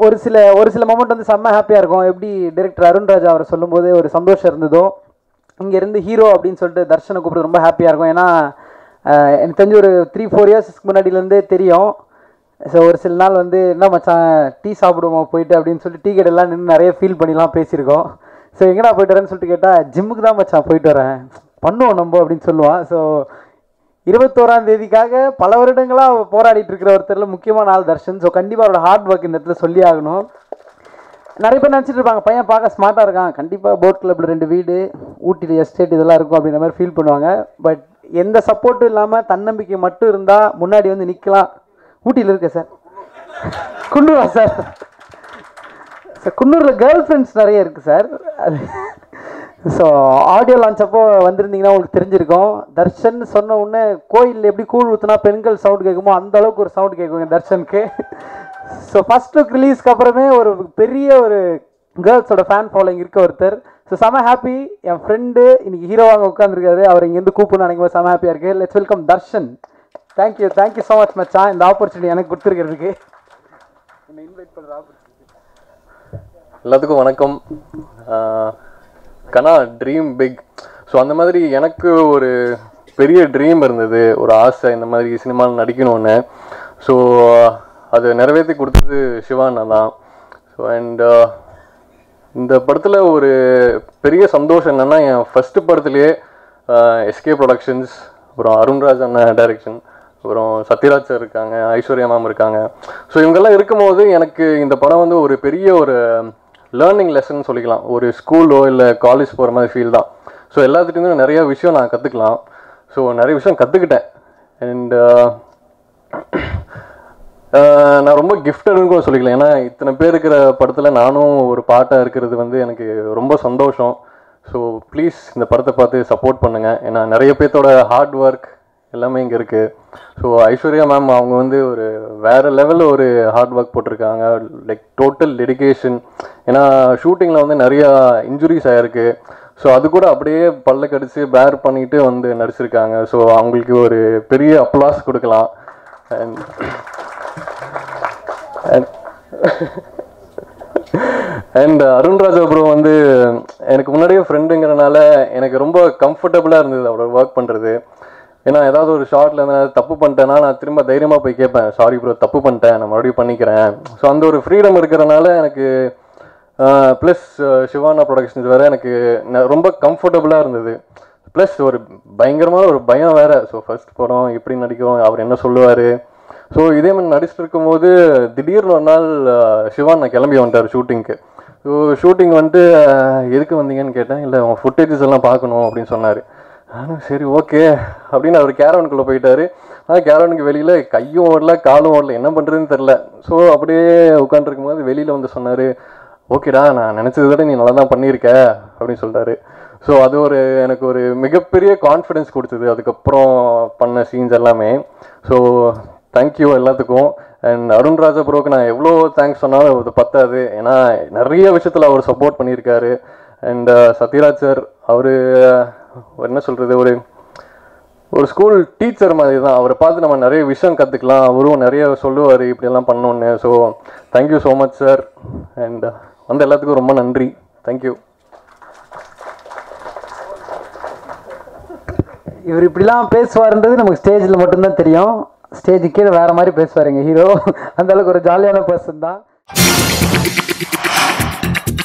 ஒரு சில ஒரு சில மொமெண்ட் வந்து செம்ம ஹாப்பியாக இருக்கும் எப்படி டைரக்டர் அருண்ராஜா அவர் சொல்லும்போது ஒரு சந்தோஷம் இருந்ததோ இங்கேருந்து ஹீரோ அப்படின்னு சொல்லிட்டு தர்ஷனை கூப்பிட்டு ரொம்ப ஹாப்பியாக இருக்கும் ஏன்னா அஹ், எனக்கு தெரிஞ்சு ஒரு த்ரீ ஃபோர் இயர்ஸ்க்கு முன்னாடியிலேருந்தே தெரியும் ஸோ ஒரு சில நாள் வந்து என்ன மச்சான் டீ சாப்பிடுவோம் போயிட்டு அப்படின்னு சொல்லிட்டு டீ கடையெல்லாம் நின்று நிறைய ஃபீல் பண்ணிலாம் பேசியிருக்கோம் ஸோ எங்கடா போயிட்டு வரேன்னு சொல்லிட்டு கேட்டால் ஜிம்முக்கு தான் மச்சான் போயிட்டு வரேன் பண்ணுவோம் நம்ம அப்படின்னு சொல்லுவான் ஸோ இருபத்தோராம் தேதிக்காக பல வருடங்களாக போராடிட்டு இருக்கிற ஒருத்தர்ல முக்கியமான ஆள் தர்ஷன் ஸோ கண்டிப்பாக அவரோட ஹார்ட் ஒர்க் இந்த இடத்துல சொல்லி ஆகணும் நிறைய பேர் நினச்சிட்டு இருப்பாங்க பையன் பார்க்க ஸ்மார்ட்டாக இருக்கான் கண்டிப்பாக போட் கிளப்பில் ரெண்டு வீடு ஊட்டியில் எஸ்டேட் இதெல்லாம் இருக்கும் அப்படின்ற மாதிரி ஃபீல் பண்ணுவாங்க பட் எந்த சப்போர்ட்டும் இல்லாமல் தன்னம்பிக்கை மட்டும் இருந்தால் முன்னாடி வந்து நிற்கலாம் ஊட்டியில் இருக்க சார் குன்னூரா சார் சார் குன்னூரில் கேர்ள் ஃப்ரெண்ட்ஸ் நிறைய இருக்குது சார் அது ஸோ ஆடியோ லான்ச் அப்போ வந்திருந்தீங்கன்னா உங்களுக்கு தெரிஞ்சிருக்கும் தர்ஷன் சொன்ன உடனே கோயிலில் எப்படி கூழ் ஊற்றுனா பெண்கள் சவுண்ட் கேட்குமோ அந்த அளவுக்கு ஒரு சவுண்ட் கேட்குங்க தர்ஷனுக்கு ஸோ ஃபர்ஸ்ட் லுக் ரிலீஸ்க்கு அப்புறமே ஒரு பெரிய ஒரு கேர்ள்ஸோட ஃபேன் ஃபாலோயிங் இருக்க ஒருத்தர் ஸோ செம ஹாப்பி என் ஃப்ரெண்டு இன்னைக்கு ஹீரோவாக உட்காந்துருக்காரு அவர் இங்கேருந்து கூப்பிடணும் நினைக்கும் போது செம ஹாப்பியாக இருக்குது let's welcome Darshan thank you thank you so much மச்சான் இந்த ஆப்பர்ச்சுனிட்டி எனக்கு கொடுத்துருக்கிறதுக்கு என்னை இன்வைட் பண்ணுற ஆப்பர்ச்சுனிட்டி எல்லாத்துக்கும் வணக்கம் ஆஹ் கனா ட்ரீம் பிக் ஸோ அந்த மாதிரி எனக்கு ஒரு பெரிய ட்ரீம் இருந்தது ஒரு ஆசை இந்த மாதிரி சினிமாவில் நடிக்கணும்னு ஸோ அது நிறைவேற்றி கொடுத்தது சிவானா தான் ஸோ அண்ட் இந்த படத்தில் ஒரு பெரிய சந்தோஷம் என்னென்னா என் ஃபஸ்ட்டு படத்துலேயே எஸ்கே ப்ரொடக்ஷன்ஸ் அப்புறம் அருண்ராஜ் அண்ணன் டைரக்ஷன் அப்புறம் சத்யராஜ் சார் இருக்காங்க ஐஸ்வர்யா மேம் இருக்காங்க ஸோ இவங்கெல்லாம் இருக்கும்போது எனக்கு இந்த படம் வந்து ஒரு பெரிய ஒரு லேர்னிங் லெசன் சொல்லிக்கலாம் ஒரு ஸ்கூலோ இல்லை காலேஜ் போகிற மாதிரி ஃபீல் தான் ஸோ எல்லாத்துலேருந்து நிறைய விஷயம் நான் கற்றுக்கலாம் ஸோ நிறைய விஷயம் கற்றுக்கிட்டேன் அண்ட் நான் ரொம்ப கிஃப்டட்னு கூட சொல்லிக்கலாம் ஏன்னா இத்தனை பேர் இருக்கிற படத்தில் நானும் ஒரு பாட்டாக இருக்கிறது வந்து எனக்கு ரொம்ப சந்தோஷம் ஸோ ப்ளீஸ் இந்த படத்தை பார்த்து சப்போர்ட் பண்ணுங்கள் ஏன்னா நிறைய பேர்த்தோட ஹார்ட் ஒர்க் எல்லாமே இங்கே இருக்குது ஸோ ஐஸ்வர்யா மேம் அவங்க வந்து ஒரு வேறு லெவலில் ஒரு ஹார்ட் ஒர்க் போட்டிருக்காங்க லைக் டோட்டல் டெடிகேஷன் ஏன்னா ஷூட்டிங்கில் வந்து நிறையா இன்ஜுரிஸ் ஆகிருக்கு ஸோ அது கூட அப்படியே பல்ல கடிச்சு பேர் பண்ணிட்டு வந்து நடிச்சிருக்காங்க ஸோ அவங்களுக்கு ஒரு பெரிய அப்ளாஸ் கொடுக்கலாம் அண்ட் அண்ட் அருண்ராஜ் ப்ரோ வந்து எனக்கு முன்னாடியே ஃப்ரெண்டுங்கிறனால எனக்கு ரொம்ப கம்ஃபர்டபுளாக இருந்தது அவரோட ஒர்க் பண்ணுறது ஏன்னா ஏதாவது ஒரு ஷார்ட்ல இருந்து நான் தப்பு பண்ணிட்டேன்னா நான் திரும்ப தைரியமாக போய் கேட்பேன் சாரி ப்ரோ தப்பு பண்ணிட்டேன் நான் மறுபடியும் பண்ணிக்கிறேன் ஸோ அந்த ஒரு ஃப்ரீடம் இருக்கிறனால எனக்கு ப்ளஸ் சிவானா ப்ரொடக்ஷன்ஸ் வேறு எனக்கு ந- ரொம்ப கம்ஃபர்டபுளாக இருந்தது ப்ளஸ் ஒரு பயங்கரமான ஒரு பயம் வேறு ஸோ ஃபர்ஸ்ட் படம் எப்படி நடிக்கிறோம் அவர் என்ன சொல்லுவார் ஸோ இதே மாதிரி நடிச்சிட்டு இருக்கும்போது திடீர்னு ஒரு நாள் அஹ், சிவான் நான் கிளம்பி வந்துட்டார் ஷூட்டிங்க்கு ஸோ ஷூட்டிங் வந்துட்டு அஹ், எதுக்கு வந்தீங்கன்னு கேட்டேன் இல்லை உங்கள் ஃபுட்டேஜஸ் எல்லாம் பார்க்கணும் அப்படின்னு சொன்னார் நானும் சரி ஓகே அப்படின்னு அவர் கேரவனுக்குள்ளே போயிட்டாரு ஆனால் கேரவனுக்கு வெளியில் கையும் ஓடல காலும் ஓடல என்ன பண்ணுறதுன்னு தெரில ஸோ அப்படியே உட்காந்துருக்கும் போது வெளியில் வந்து சொன்னார் ஓகேடா நான் நினச்சதை விட நீ நல்லா தான் பண்ணியிருக்க அப்படின்னு சொல்லிட்டாரு ஸோ அது ஒரு எனக்கு ஒரு மிகப்பெரிய கான்ஃபிடென்ஸ் கொடுத்தது அதுக்கப்புறம் பண்ண சீன்ஸ் எல்லாமே ஸோ தேங்க்யூ எல்லாத்துக்கும் அண்ட் அருண்ராஜா ப்ரோக்கு நான் எவ்வளோ தேங்க்ஸ் சொன்னாலும் அது பத்தாது ஏன்னா நிறைய விஷயத்தில் அவர் சப்போர்ட் பண்ணியிருக்காரு அண்ட் சத்யராஜ் சார் அவர் என்ன சொல்கிறது ஒரு ஒரு ஸ்கூல் டீச்சர் மாதிரி தான் அவரை பார்த்து நம்ம நிறைய விஷயம் கற்றுக்கலாம் அவரும் நிறைய சொல்லுவார் இப்படியெல்லாம் பண்ணோன்னு so thank you so much sir and வந்த எல்லாத்துக்கும் ரொம்ப நன்றி தேங்க்யூ இவர் இப்படிலாம் பேசுவாருன்றது நமக்கு ஸ்டேஜில் மட்டும்தான் தெரியும் ஸ்டேஜ் கீழே வேற மாதிரி பேசுவாருங்க ஹீரோ அந்த அளவுக்கு ஒரு ஜாலியான பர்சன் தான்